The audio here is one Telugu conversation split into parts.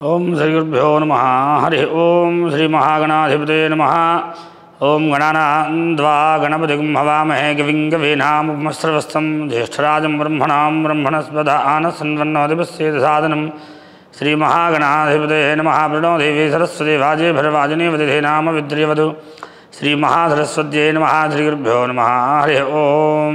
ఓం శ్రీ గురుభ్యో నమ హరి ఓం శ్రీ మహాగణాధిపతే నమ ఓం గణానాన్వా గణపతిం హవామహే కవిం కవీనాముపమస్రవస్తం జ్యేష్ఠరాజం బ్రహ్మణాం బ్రహ్మణస్పద ఆనసన్వన్నోదిపస్యేదసాదనం శ్రీ మహాగణాధిపతే నమ ప్రణో దేవీ సరస్వతి వాజే భరవాజనీవతి నామ విద్రియవదు శ్రీ మహాసరస్వత్యై నమ శ్రీ గురుభ్యో నమ హరి ఓం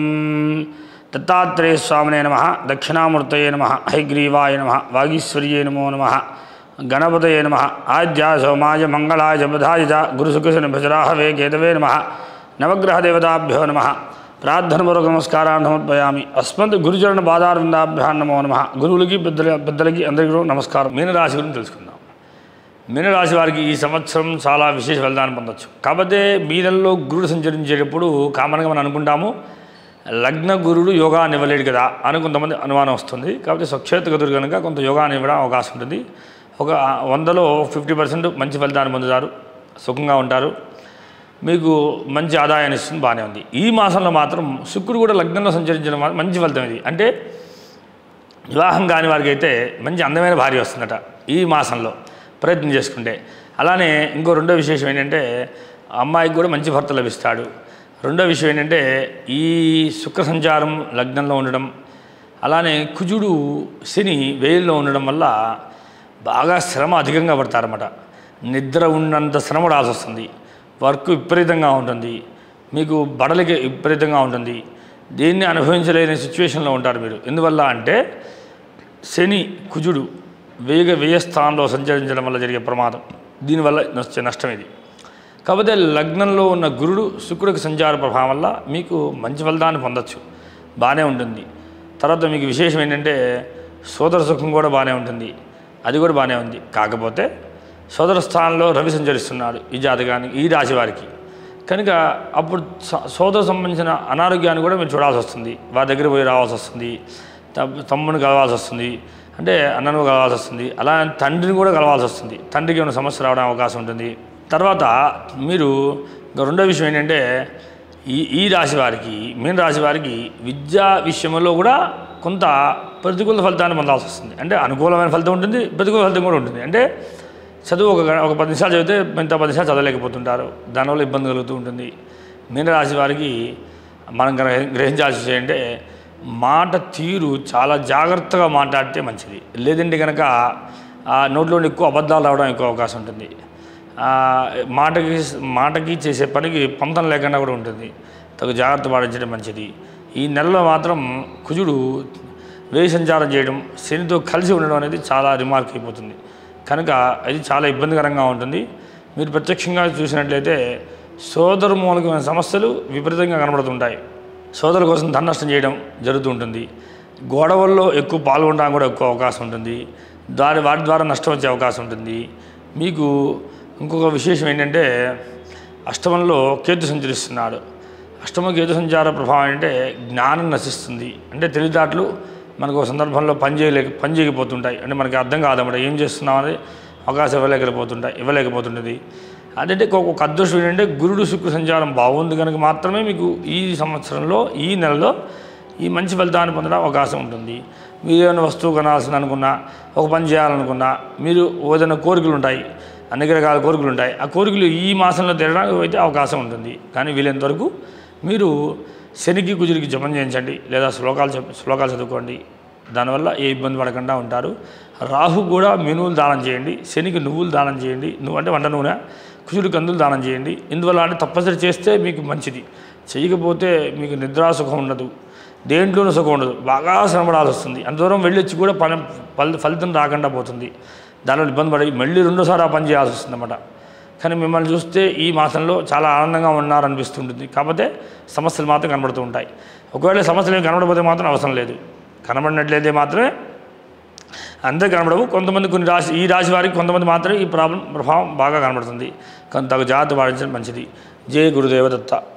దత్తాత్రేయ స్వామినే నమ దక్షిణామూర్తయే నమ హైగ్రీవాయ నమ వాగీశ్వర్యే నమో నమ గణపతయే నమ ఆద్యా సోమాయ మంగళాయ బుధాయ చ గురుసుఖిశనిభజరాహవే కేతవే నమ నవగ్రహదేవతాభ్యో నమ ప్రార్థనపూర్వక నమస్కారాన్ని సమర్పయామి అస్మద్ గురుచరణ బాధారవిందాభ్యాన్ నమో నమ గురువులకి పెద్దల పెద్దలకి అందరికీ కూడా నమస్కారం మీనరాశి గురించి తెలుసుకుందాం మీనరాశి వారికి ఈ సంవత్సరం చాలా విశేష ఫలితాన్ని పొందొచ్చు కాకపోతే మీనంలో గురుడు సంచరించేటప్పుడు కామన్గా మనం అనుకుంటాము లగ్న గురుడు యోగాన్ని ఇవ్వలేడు కదా అని కొంతమంది అనుమానం వస్తుంది కాబట్టి స్వక్షేత్ర గదుడు కనుక కొంత యోగాన్ని ఇవ్వడం అవకాశం ఉంటుంది ఒక వందలో ఫిఫ్టీ పర్సెంట్ మంచి ఫలితాన్ని పొందుతారు సుఖంగా ఉంటారు మీకు మంచి ఆదాయాన్ని ఇస్తుంది బాగానే ఉంది ఈ మాసంలో మాత్రం శుక్రుడు కూడా లగ్నంలో సంచరించడం వల్ల మంచి ఫలితం ఇది అంటే వివాహం కాని వారికి అయితే మంచి అందమైన భార్య వస్తుందట ఈ మాసంలో ప్రయత్నం చేసుకుంటే అలానే ఇంకో రెండో విశేషం ఏంటంటే అమ్మాయికి కూడా మంచి భర్త లభిస్తాడు రెండో విషయం ఏంటంటే ఈ శుక్ర సంచారం లగ్నంలో ఉండడం అలానే కుజుడు శని వేయిల్లో ఉండడం వల్ల బాగా శ్రమ అధికంగా పడతారన్నమాట నిద్ర ఉన్నంత శ్రమ పడాల్సి వస్తుంది వర్క్ విపరీతంగా ఉంటుంది మీకు బడలికి విపరీతంగా ఉంటుంది దీన్ని అనుభవించలేని సిచ్యువేషన్లో ఉంటారు మీరు ఎందువల్ల అంటే శని కుజుడు వేగ వ్యయ స్థానంలో సంచరించడం వల్ల జరిగే ప్రమాదం దీనివల్ల వచ్చే నష్టం ఇది కాకపోతే లగ్నంలో ఉన్న గురుడు శుక్రుడికి సంచార ప్రభావం వల్ల మీకు మంచి ఫలితాన్ని పొందొచ్చు బాగానే ఉంటుంది తర్వాత మీకు విశేషం ఏంటంటే సోదర సుఖం కూడా బాగానే ఉంటుంది అది కూడా బాగానే ఉంది కాకపోతే సోదర స్థానంలో రవి సంచరిస్తున్నాడు ఈ జాతకానికి ఈ రాశి వారికి కనుక అప్పుడు స- సోదర సంబంధించిన అనారోగ్యాన్ని కూడా మీరు చూడాల్సి వస్తుంది వారి దగ్గర పోయి రావాల్సి వస్తుంది తమ్- తమ్ముడిని కలవాల్సి వస్తుంది అంటే అన్నను కలవాల్సి వస్తుంది అలా తండ్రిని కూడా కలవాల్సి వస్తుంది తండ్రికి ఏమైనా సమస్య రావడం అవకాశం ఉంటుంది తర్వాత మీరు ఇంకా రెండో విషయం ఏంటంటే ఈ ఈ రాశి వారికి మీన రాశి వారికి విద్యా విషయంలో కూడా కొంత ప్రతికూల ఫలితాన్ని పొందాల్సి వస్తుంది అంటే అనుకూలమైన ఫలితం ఉంటుంది ప్రతికూల ఫలితం కూడా ఉంటుంది అంటే చదువు ఒక గ- ఒక పది నిమిషాలు చదివితే మిగతా పది నిమిషాలు చదవలేకపోతుంటారు దానివల్ల ఇబ్బంది కలుగుతూ ఉంటుంది మీనరాశి వారికి మనం గ్రహ- గ్రహించాల్సి విషయం అంటే మాట తీరు చాలా జాగ్రత్తగా మాట్లాడితే మంచిది లేదంటే కనుక ఆ నోట్లో ఎక్కువ అబద్ధాలు రావడం ఎక్కువ అవకాశం ఉంటుంది ఆ, మాటకి మాటకి చేసే పనికి పంతం లేకుండా కూడా ఉంటుంది తగు జాగ్రత్త పాటించడం మంచిది ఈ నెలలో మాత్రం కుజుడు వేయి సంచారం చేయడం శనితో కలిసి ఉండడం అనేది చాలా రిమార్క్ అయిపోతుంది కనుక అది చాలా ఇబ్బందికరంగా ఉంటుంది మీరు ప్రత్యక్షంగా చూసినట్లయితే సోదరు మూలకమైన సమస్యలు విపరీతంగా కనబడుతుంటాయి సోదరు కోసం ధన నష్టం చేయడం జరుగుతూ ఉంటుంది గొడవల్లో ఎక్కువ పాల్గొనడానికి కూడా ఎక్కువ అవకాశం ఉంటుంది దాని వాటి ద్వారా నష్టం వచ్చే అవకాశం ఉంటుంది మీకు ఇంకొక విశేషం ఏంటంటే అష్టమంలో కేతు సంచరిస్తున్నాడు అష్టమ కేతు సంచార ప్రభావం ఏంటంటే జ్ఞానం నశిస్తుంది అంటే తెలివితేటలు మనకు ఒక సందర్భంలో పని చేయలేక పని చేయకపోతుంటాయి అంటే మనకి అర్థం కాదన్నమాట ఏం చేస్తున్నాం అనేది అవకాశం ఇవ్వలేకపోతుంటాయి ఇవ్వలేకపోతుంటుంది అదంటే ఒక అదృష్టం ఏంటంటే గురుడు శుక్ర సంచారం బాగుంది కనుక మాత్రమే మీకు ఈ సంవత్సరంలో ఈ నెలలో ఈ మంచి ఫలితాన్ని పొందడం అవకాశం ఉంటుంది మీరు ఏమైనా వస్తువు కొనాల్సింది అనుకున్నా ఒక పని చేయాలనుకున్నా మీరు ఏదైనా కోరికలు ఉంటాయి అనేక రకాల కోరికలు ఉంటాయి ఆ కోరికలు ఈ మాసంలో తీరడానికి అయితే అవకాశం ఉంటుంది కానీ వీలైనంత వరకు మీరు శనికి కుజుడికి జపం చేయించండి లేదా శ్లోకాలు చెప్ శ్లోకాలు చదువుకోండి దానివల్ల ఏ ఇబ్బంది పడకుండా ఉంటారు రాహు కూడా మెనువులు దానం చేయండి శనికి నువ్వులు దానం చేయండి నువ్వు అంటే వంట నూనె కుజుడు కందులు దానం చేయండి ఇందువల్ల అంటే తప్పనిసరి చేస్తే మీకు మంచిది చేయకపోతే మీకు నిద్రాసుఖం ఉండదు దేంట్లోనూ సుఖం ఉండదు బాగా శ్రమపడాల్సి వస్తుంది అంత దూరం వెళ్ళి వచ్చి కూడా పని ఫలి ఫలితం రాకుండా పోతుంది దానివల్ల ఇబ్బంది పడి మళ్ళీ రెండోసారి ఆ పని చేయాల్సి వస్తుంది అన్నమాట కానీ మిమ్మల్ని చూస్తే ఈ మాసంలో చాలా ఆనందంగా ఉన్నారనిపిస్తుంటుంది కాకపోతే సమస్యలు మాత్రం కనబడుతూ ఉంటాయి ఒకవేళ సమస్యలు ఏమి కనబడకపోతే మాత్రం అవసరం లేదు కనబడినట్లయితే మాత్రమే అందరు కనబడవు కొంతమంది కొన్ని రాశి ఈ రాశి వారికి కొంతమంది మాత్రమే ఈ ప్రాబ్లం ప్రభావం బాగా కనబడుతుంది కొంత జాగ్రత్త పాటించడం మంచిది జయ గురుదేవదత్త